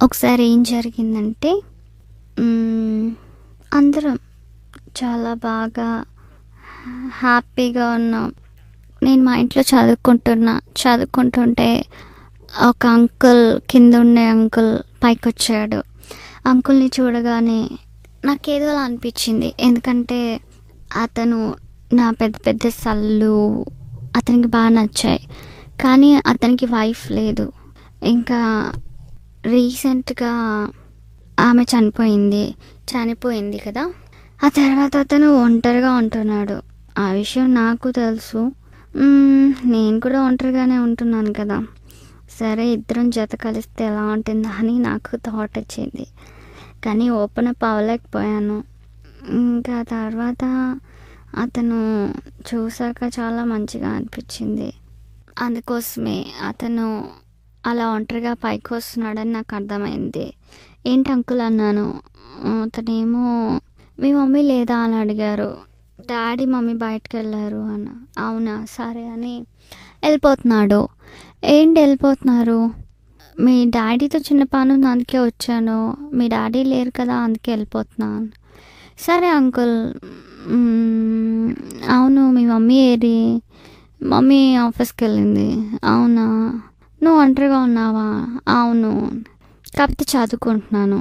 ఒకసారి ఏం జరిగిందంటే మ్మ్, అందరం చాలా బాగా హ్యాపీగా ఉన్నాం నేను మా ఇంట్లో చదువుకుంటున్నా చదువుకుంటుంటే ఒక అంకుల్ కింద ఉండే అంకుల్ పైకి వచ్చాడు అంకుల్ని చూడగానే నాకేదో అలా అనిపించింది ఎందుకంటే అతను నా పెద్ద పెద్ద సల్లు అతనికి బాగా నచ్చాయి కానీ అతనికి వైఫ్ లేదు ఇంకా రీసెంట్గా ఆమె చనిపోయింది చనిపోయింది కదా ఆ తర్వాత అతను ఒంటరిగా ఉంటున్నాడు ఆ విషయం నాకు తెలుసు మ్మ్, నేను కూడా ఒంటరిగానే ఉంటున్నాను కదా సరే ఇద్దరం జత కలిస్తే ఎలా ఉంటుందా అని నాకు థాట్ వచ్చింది కానీ ఓపెన్ అప్ అవ్వలేకపోయాను ఇంకా తర్వాత అతను చూసాక చాలా మంచిగా అనిపించింది అందుకోసమే అతను అలా ఒంటరిగా పైకి వస్తున్నాడని నాకు అర్థమైంది ఏంటి అంకుల్ అన్నాను అతనేమో మీ మమ్మీ లేదా అని అడిగారు డాడీ మమ్మీ బయటకు వెళ్ళారు అన్న అవునా సరే అని వెళ్ళిపోతున్నాడు ఏంటి వెళ్ళిపోతున్నారు మీ డాడీతో చిన్న పని ఉంది అందుకే వచ్చాను మీ డాడీ లేరు కదా అందుకే వెళ్ళిపోతున్నాను సరే అంకుల్ మ్మ్, అవును మీ మమ్మీ ఏరి మమ్మీ ఆఫీస్కి వెళ్ళింది అవునా నువ్వు ఒంటరిగా ఉన్నావా అవును కాకపోతే చదువుకుంటున్నాను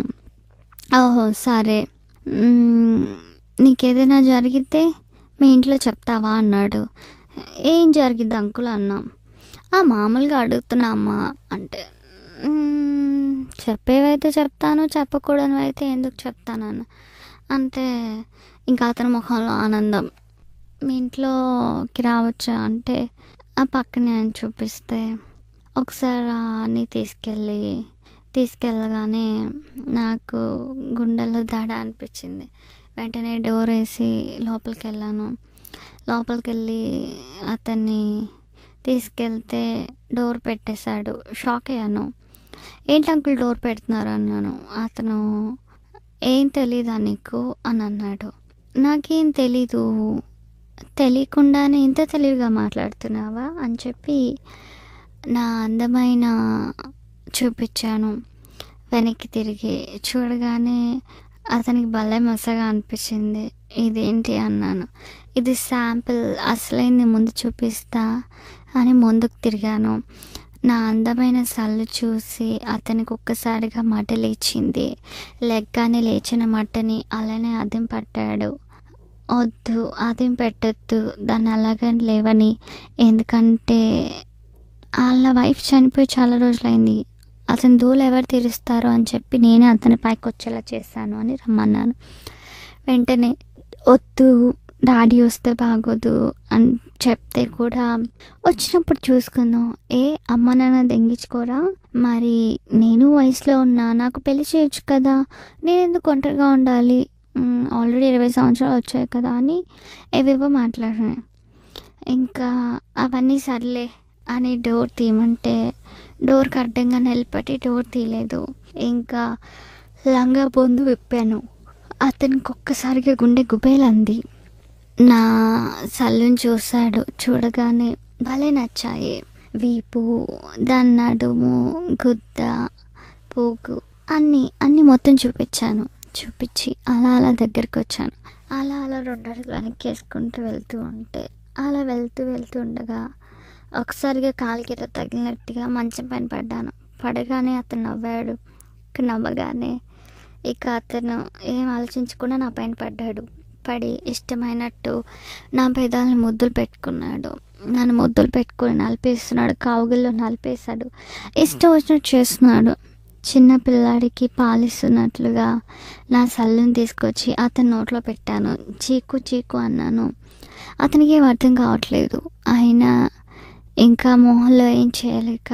ఓహో సరే మ్మ్, నీకేదైనా జరిగితే మీ ఇంట్లో చెప్తావా అన్నాడు ఏం జరిగింది అంకుల్ అన్నాం ఆ మామూలుగా అడుగుతున్నా అమ్మా అంటే "మ్మ్, చెప్పేవైతే చెప్తాను చెప్పకూడనివి అయితే ఎందుకు చెప్తానన్న అంటే ఇంకా అతని ముఖంలో ఆనందం మీ ఇంట్లోకి రావచ్చా అంటే ఆ పక్కనే ఆయన చూపిస్తే ఒకసారి అన్నీ తీసుకెళ్ళి తీసుకెళ్ళగానే నాకు గుండెల్లో దడ అనిపించింది వెంటనే డోర్ వేసి లోపలికి వెళ్ళాను లోపలికి వెళ్ళి అతన్ని తీసుకెళ్తే డోర్ పెట్టేశాడు షాక్ అయ్యాను ఏంటి అంకుల్ డోర్ పెడుతున్నారు అన్నాను అతను ఏం తెలీదా నీకు అని అన్నాడు నాకేం తెలీదు తెలియకుండానే ఇంత తెలివిగా మాట్లాడుతున్నావా అని చెప్పి నా అందమైన చూపించాను వెనక్కి తిరిగి చూడగానే అతనికి భలే మసగా అనిపించింది ఇదేంటి అన్నాను ఇది శాంపిల్ అసలైంది ముందు చూపిస్తా అని ముందుకు తిరిగాను నా అందమైన సల్లు చూసి అతనికి ఒక్కసారిగా మట లేచింది లెగ్గానే లేచిన మట్టని అలానే అదిం పట్టాడు వద్దు అదేం పెట్టద్దు దాన్ని అలాగని లేవని ఎందుకంటే వాళ్ళ వైఫ్ చనిపోయి చాలా రోజులైంది అతని దూలు ఎవరు తీరుస్తారు అని చెప్పి నేనే అతని పైకి వచ్చేలా చేశాను అని రమ్మన్నాను వెంటనే వద్దు డాడీ వస్తే బాగోదు అని చెప్తే కూడా వచ్చినప్పుడు చూసుకుందాం ఏ అమ్మ నాన్న దెంగించుకోరా మరి నేను వయసులో ఉన్నా నాకు పెళ్లి చేయొచ్చు కదా నేను ఎందుకు ఒంటరిగా ఉండాలి ఆల్రెడీ ఇరవై సంవత్సరాలు వచ్చాయి కదా అని ఏవేవో మాట్లాడాను ఇంకా అవన్నీ సర్లే అని డోర్ తీయమంటే డోర్కి అడ్డంగా నిలబెట్టి డోర్ తీయలేదు ఇంకా లంగా బొందు విప్పాను అతనికి ఒక్కసారిగా గుండె గుబేలంది నా సల్లుని చూశాడు చూడగానే భలే నచ్చాయి వీపు దాని నడుము గుద్ద పోగు అన్నీ అన్నీ మొత్తం చూపించాను చూపించి అలా అలా దగ్గరికి వచ్చాను అలా అలా రెండు అడుగులు వెనక్కి వేసుకుంటూ వెళ్తూ ఉంటే అలా వెళ్తూ వెళ్తూ ఉండగా ఒకసారిగా కాలికి ఏదో తగిలినట్టుగా మంచం పైన పడ్డాను పడగానే అతను నవ్వాడు ఇక నవ్వగానే ఇక అతను ఏం ఆలోచించకుండా నా పైన పడ్డాడు పడి ఇష్టమైనట్టు నా పెదాలను ముద్దులు పెట్టుకున్నాడు నన్ను ముద్దులు పెట్టుకొని నలిపేస్తున్నాడు కావుగిల్లో నలిపేశాడు ఇష్టం వచ్చినట్టు చేస్తున్నాడు చిన్న పిల్లాడికి పాలిస్తున్నట్లుగా నా సల్లుని తీసుకొచ్చి అతని నోట్లో పెట్టాను చీకు చీకు అన్నాను అతనికి ఏం అర్థం కావట్లేదు అయినా ఇంకా మొహంలో ఏం చేయలేక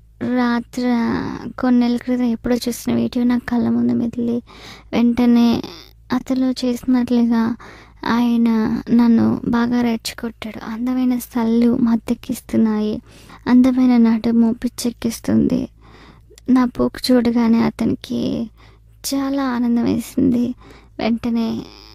రాత్రి కొన్ని నెలల క్రితం ఎప్పుడో చూసిన వీడియో నాకు కళ్ళ ముందు మెదిలి వెంటనే అతను చేసినట్లుగా ఆయన నన్ను బాగా రెచ్చగొట్టాడు అందమైన స్థళ్ళు మద్దెక్కిస్తున్నాయి అందమైన నడుము పిచ్చెక్కిస్తుంది నా పోకు చూడగానే అతనికి చాలా ఆనందం వేసింది వెంటనే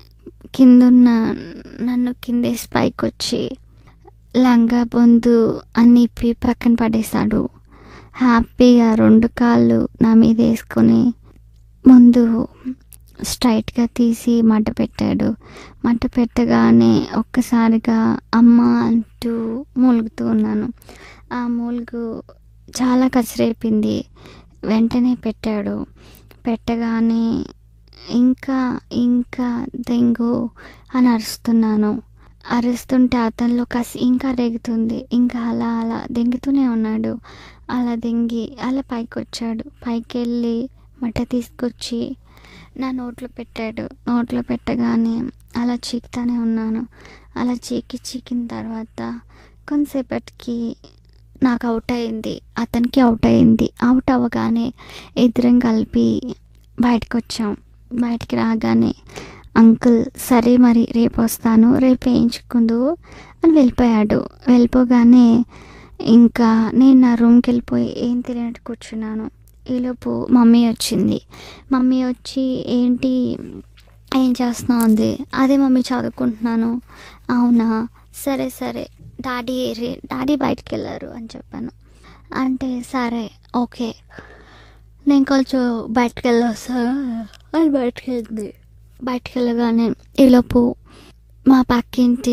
కిందున్న నన్ను కిందేసి పైకి వచ్చి లంగా బొందు అన్ని ఇప్పి పక్కన పడేశాడు హ్యాపీగా రెండు కాళ్ళు నా మీద వేసుకొని ముందు స్ట్రైట్గా తీసి మంట పెట్టాడు మంట పెట్టగానే ఒక్కసారిగా అమ్మ అంటూ మూలుగుతూ ఉన్నాను ఆ మూలుగు చాలా కసిరైపోయింది వెంటనే పెట్టాడు పెట్టగానే ఇంకా ఇంకా దెంగు అని అరుస్తున్నాను అరుస్తుంటే అతనిలో కసి ఇంకా రేగుతుంది ఇంకా అలా అలా దెంగుతూనే ఉన్నాడు అలా దెంగి అలా పైకి వచ్చాడు పైకి వెళ్ళి మట్ట తీసుకొచ్చి నా నోట్లో పెట్టాడు నోట్లో పెట్టగానే అలా చీకుతానే ఉన్నాను అలా చీకి చీకిన తర్వాత కొంతసేపటికి నాకు అవుట్ అయింది అతనికి అవుట్ అయింది అవుట్ అవ్వగానే ఇద్దరం కలిపి బయటకు వచ్చాం బయటికి రాగానే అంకుల్ సరే మరి రేపు వస్తాను రేపు వేయించుకుందు అని వెళ్ళిపోయాడు వెళ్ళిపోగానే ఇంకా నేను నా రూమ్కి వెళ్ళిపోయి ఏం తినట్టు కూర్చున్నాను ఈలోపు మమ్మీ వచ్చింది మమ్మీ వచ్చి ఏంటి ఏం చేస్తున్నావు అంది అదే మమ్మీ చదువుకుంటున్నాను అవునా సరే సరే డాడీ రే- డాడీ బయటికి వెళ్ళారు అని చెప్పాను అంటే సరే ఓకే నేను కొంచెం బయటకు వెళ్ళొస్తా అని బయటకు వెళ్ళింది బయటకు వెళ్ళగానే ఈలోపు మా పక్కింటి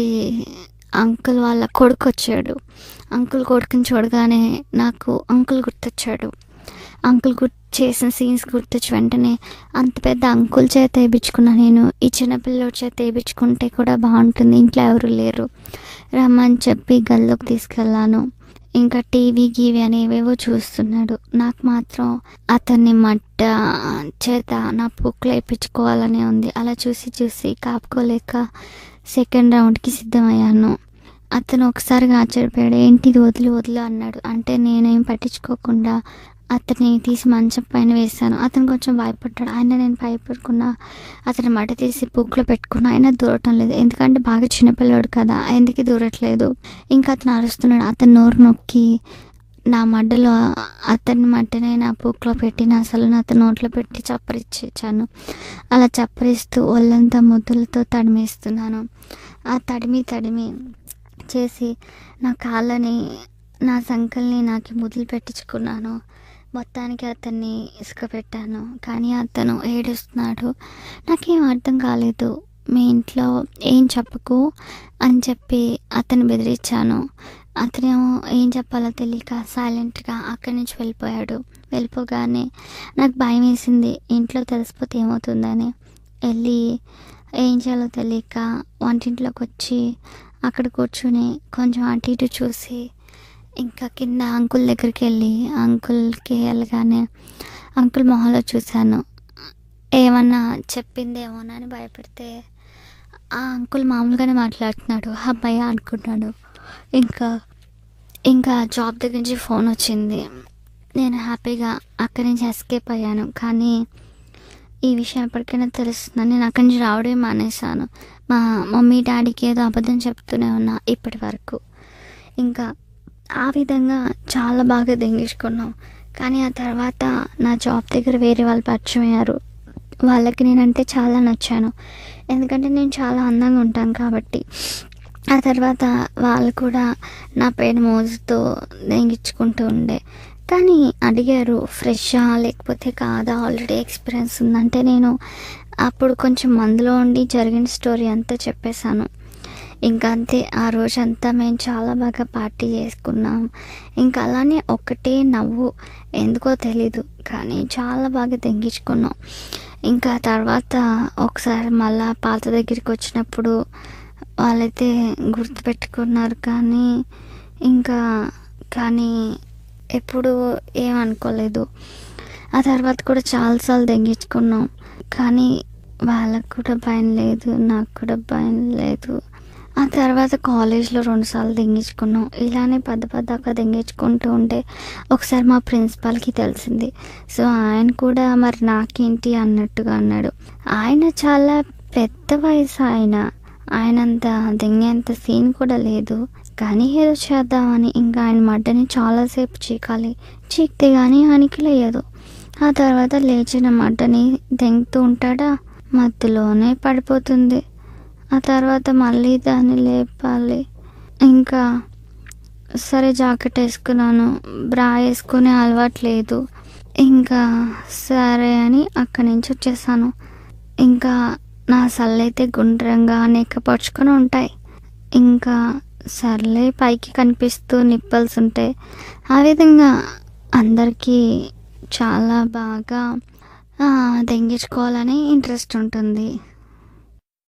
అంకుల్ వాళ్ళ కొడుకు వచ్చాడు అంకుల్ కొడుకుని చూడగానే నాకు అంకుల్ గుర్తొచ్చాడు అంకుల్ గుర్తు చేసిన సీన్స్ గుర్తొచ్చి వెంటనే అంత పెద్ద అంకుల్ చేత వేయించుకున్నా నేను ఈ చిన్నపిల్లోడి చేత వేయించుకుంటే కూడా బాగుంటుంది ఇంట్లో ఎవరు లేరు రమ్మని చెప్పి గల్లోకి తీసుకెళ్ళాను ఇంకా టీవీ గీవీ అనేవేవో చూస్తున్నాడు నాకు మాత్రం అతన్ని మట్ట చేత నా పుక్కులు వేయించుకోవాలనే ఉంది అలా చూసి చూసి కాపుకోలేక సెకండ్ రౌండ్కి సిద్ధమయ్యాను అతను ఒకసారిగా ఆశ్చర్యపోయాడు ఏంటి ఇది వదిలి వదిలి అన్నాడు అంటే నేనేం పట్టించుకోకుండా అతన్ని తీసి మంచం పైన వేశాను అతను కొంచెం భయపడ్డాడు ఆయన నేను భయపడుకున్నా అతని మట తీసి పుక్కులో పెట్టుకున్నా అయినా దూరటం లేదు ఎందుకంటే బాగా చిన్నపిల్లాడు కదా ఎందుకు దూరట్లేదు ఇంకా అతను అరుస్తున్నాడు అతను నోరు నొక్కి నా మడ్డలో అతని మట్టనే నా పూకులో పెట్టిన అసలు నా అతని నోట్లో పెట్టి చప్పరిచ్చాను అలా చప్పరిస్తూ ఒళ్ళంతా ముద్దులతో తడిమేస్తున్నాను ఆ తడిమి తడిమి చేసి నా కాళ్ళని నా సంకల్ని నాకు ముద్దులు పెట్టించుకున్నాను మొత్తానికి అతన్ని ఇసుక పెట్టాను కానీ అతను ఏడుస్తున్నాడు నాకేం అర్థం కాలేదు మీ ఇంట్లో ఏం చెప్పకు అని చెప్పి అతను బెదిరించాను అతనేమో ఏం చెప్పాలో తెలియక సైలెంట్గా అక్కడి నుంచి వెళ్ళిపోయాడు వెళ్ళిపోగానే నాకు భయం వేసింది ఇంట్లో తెలిసిపోతే ఏమవుతుందని వెళ్ళి ఏం చేయాలో తెలియక వంటింట్లోకి వచ్చి అక్కడ కూర్చుని కొంచెం అటు ఇటు చూసి ఇంకా కింద అంకుల్ దగ్గరికి వెళ్ళి అంకుల్కి వెళ్ళగానే అంకుల్ మొహంలో చూశాను ఏమన్నా చెప్పిందేమోనని భయపడితే ఆ అంకుల్ మామూలుగానే మాట్లాడుతున్నాడు అబ్బాయి అనుకున్నాడు ఇంకా ఇంకా జాబ్ దగ్గర నుంచి ఫోన్ వచ్చింది నేను హ్యాపీగా అక్కడి నుంచి ఎస్కేప్ అయ్యాను కానీ ఈ విషయం ఎప్పటికైనా తెలుస్తుందని నేను అక్కడి నుంచి రావడమే మానేశాను మా మమ్మీ డాడీకి ఏదో అబద్ధం చెప్తూనే ఉన్నా ఇప్పటి వరకు ఇంకా ఆ విధంగా చాలా బాగా దెంగించుకున్నాం కానీ ఆ తర్వాత నా జాబ్ దగ్గర వేరే వాళ్ళు పరిచయం అయ్యారు వాళ్ళకి నేనంటే చాలా నచ్చాను ఎందుకంటే నేను చాలా అందంగా ఉంటాను కాబట్టి ఆ తర్వాత వాళ్ళు కూడా నా పేరు మోజుతో దెంగించుకుంటూ ఉండే కానీ అడిగారు ఫ్రెషా లేకపోతే కాదా ఆల్రెడీ ఎక్స్పీరియన్స్ ఉందంటే నేను అప్పుడు కొంచెం మందులో ఉండి జరిగిన స్టోరీ అంతా చెప్పేశాను ఇంకా అంతే ఆ రోజంతా మేము చాలా బాగా పార్టీ చేసుకున్నాం ఇంకా అలానే ఒకటే నవ్వు ఎందుకో తెలీదు కానీ చాలా బాగా తెంగించుకున్నాం ఇంకా తర్వాత ఒకసారి మళ్ళా పాత దగ్గరికి వచ్చినప్పుడు వాళ్ళైతే గుర్తుపెట్టుకున్నారు కానీ ఇంకా కానీ ఎప్పుడు ఏమనుకోలేదు ఆ తర్వాత కూడా చాలాసార్లు తెంగించుకున్నాం కానీ వాళ్ళకు కూడా భయం లేదు నాకు కూడా భయం లేదు ఆ తర్వాత కాలేజ్లో రెండుసార్లు దెంగించుకున్నాం ఇలానే పెద్ద పెద్దగా దెంగించుకుంటూ ఉంటే ఒకసారి మా ప్రిన్సిపాల్కి తెలిసింది సో ఆయన కూడా మరి నాకేంటి అన్నట్టుగా అన్నాడు ఆయన చాలా పెద్ద వయసు ఆయన ఆయనంత దెంగేంత సీన్ కూడా లేదు కానీ ఏదో చేద్దామని ఇంకా ఆయన మడ్డని చాలాసేపు చీకాలి చీకితే కానీ ఆయనకి లేదు ఆ తర్వాత లేచిన మడ్డని దెంగుతూ ఉంటాడా మధ్యలోనే పడిపోతుంది ఆ తర్వాత మళ్ళీ దాన్ని లేపాలి ఇంకా సరే జాకెట్ వేసుకున్నాను బ్రా వేసుకునే అలవాటు లేదు ఇంకా సరే అని అక్కడి నుంచి వచ్చేసాను ఇంకా నా సల్లైతే గుండ్రంగా నెక్కపరుచుకొని ఉంటాయి ఇంకా సర్లే పైకి కనిపిస్తూ నిప్పల్స్ ఉంటాయి ఆ విధంగా అందరికీ చాలా బాగా ఆ, దెంగించుకోవాలని ఇంట్రెస్ట్ ఉంటుంది